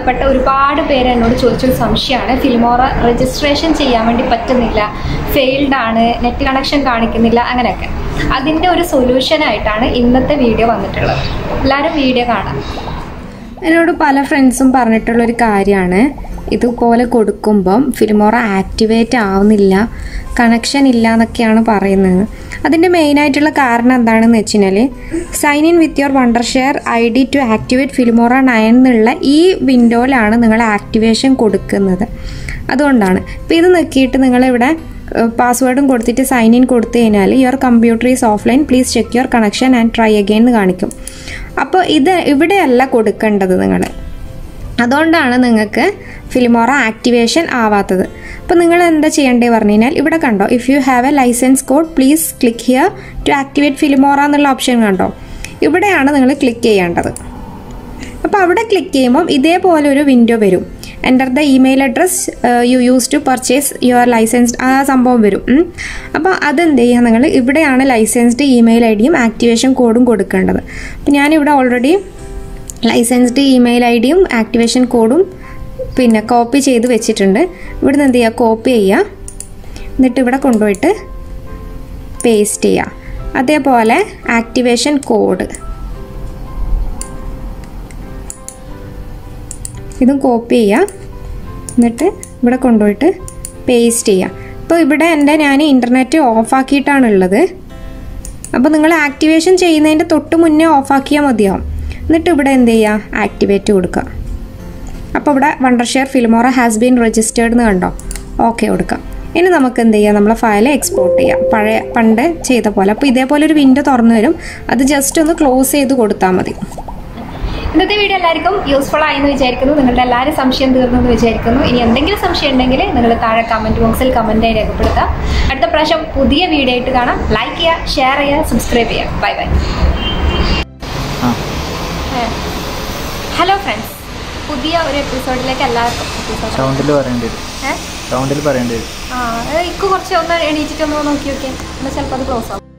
ബന്ധപ്പെട്ട ഒരുപാട് പേര് എന്നോട് ചോദിച്ചൊരു സംശയമാണ് ഫിൽമോറ രജിസ്ട്രേഷൻ ചെയ്യാൻ വേണ്ടി പറ്റുന്നില്ല ഫെയിൽഡ് ആണ് നെറ്റ് കണക്ഷൻ കാണിക്കുന്നില്ല അങ്ങനെയൊക്കെ അതിൻ്റെ ഒരു സൊല്യൂഷനായിട്ടാണ് ഇന്നത്തെ വീഡിയോ വന്നിട്ടുള്ളത് എല്ലാവരും വീഡിയോ കാണാം എന്നോട് പല ഫ്രണ്ട്സും പറഞ്ഞിട്ടുള്ള ഒരു കാര്യമാണ് ഇതുപോലെ കൊടുക്കുമ്പം ഫിലിമോറ ആക്ടിവേറ്റ് ആവുന്നില്ല കണക്ഷൻ ഇല്ല എന്നൊക്കെയാണ് പറയുന്നത് അതിൻ്റെ മെയിനായിട്ടുള്ള കാരണം എന്താണെന്ന് വെച്ച് കഴിഞ്ഞാൽ sign in with your Wondershare I D to activate Filmora nine എന്നുള്ള ഈ വിൻഡോയിലാണ് നിങ്ങൾ ആക്ടിവേഷൻ കൊടുക്കുന്നത് അതുകൊണ്ടാണ് ഇപ്പോൾ ഇത് നോക്കിയിട്ട് നിങ്ങളിവിടെ പാസ്വേഡും കൊടുത്തിട്ട് സൈൻ ഇൻ കൊടുത്തു കഴിഞ്ഞാൽ your computer is offline please check your connection and try again എന്ന് കാണിക്കും അപ്പോൾ ഇത് ഇവിടെയല്ല കൊടുക്കേണ്ടത് നിങ്ങൾ അതുകൊണ്ടാണ് നിങ്ങൾക്ക് ഫിലിമോറ ആക്ടിവേഷൻ ആവാത്തത് അപ്പോൾ നിങ്ങൾ എന്താ ചെയ്യേണ്ടത് പറഞ്ഞു കഴിഞ്ഞാൽ ഇവിടെ കണ്ടോ if you have a licence code please click here to activate Filmora എന്നുള്ള ഓപ്ഷൻ കണ്ടോ ഇവിടെയാണ് നിങ്ങൾ ക്ലിക്ക് ചെയ്യേണ്ടത് അപ്പോൾ അവിടെ ക്ലിക്ക് ചെയ്യുമ്പം ഇതേപോലെ ഒരു വിൻഡോ വരും enter the email address you use to purchase your licensed ആ സംഭവം വരും ഉം. അപ്പോൾ അതെന്ത് ചെയ്യുക നിങ്ങൾ ഇവിടെയാണ് ലൈസൻസ്ഡ് ഇമെയിൽ ഐ ഡിയും ആക്ടിവേഷൻ കോഡും കൊടുക്കേണ്ടത് അപ്പോൾ ഞാനിവിടെ ഓൾറെഡി ലൈസൻസ്ഡ് ഇമെയിൽ ഐ ഡിയും ആക്ടിവേഷൻ കോഡും പിന്നെ കോപ്പി ചെയ്ത് വെച്ചിട്ടുണ്ട് ഇവിടുന്ന് എന്ത് ചെയ്യുക കോപ്പി ചെയ്യുക എന്നിട്ട് ഇവിടെ കൊണ്ടുപോയിട്ട് പേസ്റ്റ് ചെയ്യുക അതേപോലെ ആക്ടിവേഷൻ കോഡ് ഇതും കോപ്പി ചെയ്യുക എന്നിട്ട് ഇവിടെ കൊണ്ടുപോയിട്ട് പേസ്റ്റ് ചെയ്യുക ഇപ്പോൾ ഇവിടെ എൻ്റെ ഞാൻ ഇൻ്റർനെറ്റ് ഓഫാക്കിയിട്ടാണ് ഉള്ളത് അപ്പോൾ നിങ്ങൾ ആക്ടിവേഷൻ ചെയ്യുന്നതിൻ്റെ തൊട്ട് മുന്നേ ഓഫാക്കിയാൽ മതിയാവും എന്നിട്ട് ഇവിടെ എന്ത് ചെയ്യുക ആക്ടിവേറ്റ് കൊടുക്കുക അപ്പോൾ ഇവിടെ Wondershare Filmora has been registered എന്ന് കണ്ടോ ഓക്കെ കൊടുക്കാം ഇനി നമുക്ക് എന്ത് ചെയ്യാം നമ്മളെ ഫയൽ എക്സ്പോർട്ട് ചെയ്യാം പഴയ പണ്ട് ചെയ്ത പോലെ അപ്പോൾ ഇതേപോലെ ഒരു വിൻഡോ തുറന്നു വരും അത് ജസ്റ്റ് ഒന്ന് ക്ലോസ് ചെയ്ത് കൊടുത്താൽ മതി ഇന്നത്തെ വീഡിയോ എല്ലാവർക്കും യൂസ്ഫുൾ ആയി എന്ന് വിചാരിക്കുന്നു നിങ്ങളുടെ എല്ലാവരും സംശയം തീർന്നു എന്ന് വിചാരിക്കുന്നു ഇനി എന്തെങ്കിലും സംശയം ഉണ്ടെങ്കിൽ നിങ്ങൾ താഴെ കമൻറ്റ് ബോക്സിൽ കമൻറ്റായി രേഖപ്പെടുത്താം അടുത്ത പ്രാവശ്യം പുതിയ വീഡിയോ ആയിട്ട് കാണാം ലൈക്ക് ചെയ്യുക ഷെയർ ചെയ്യുക സബ്സ്ക്രൈബ് ചെയ്യുക ബൈ ബൈ ആ ഹലോ ഫ്രണ്ട്സ് പുതിയ ഒരു എപ്പിസോഡിലേക്ക് എല്ലാവർക്കും episode- സൗണ്ടിൽ പറയേണ്ടി വരും ഏ? സൗണ്ടിൽ പറയേണ്ടി വരും ആ ഇക്ക് കുറച്ച് ഒന്ന് എണീറ്റിട്ടൊന്ന് നോക്കി നോക്കിയാൽ എന്നാൽ ചിലപ്പോൾ അത് ക്ലോസ് ആവും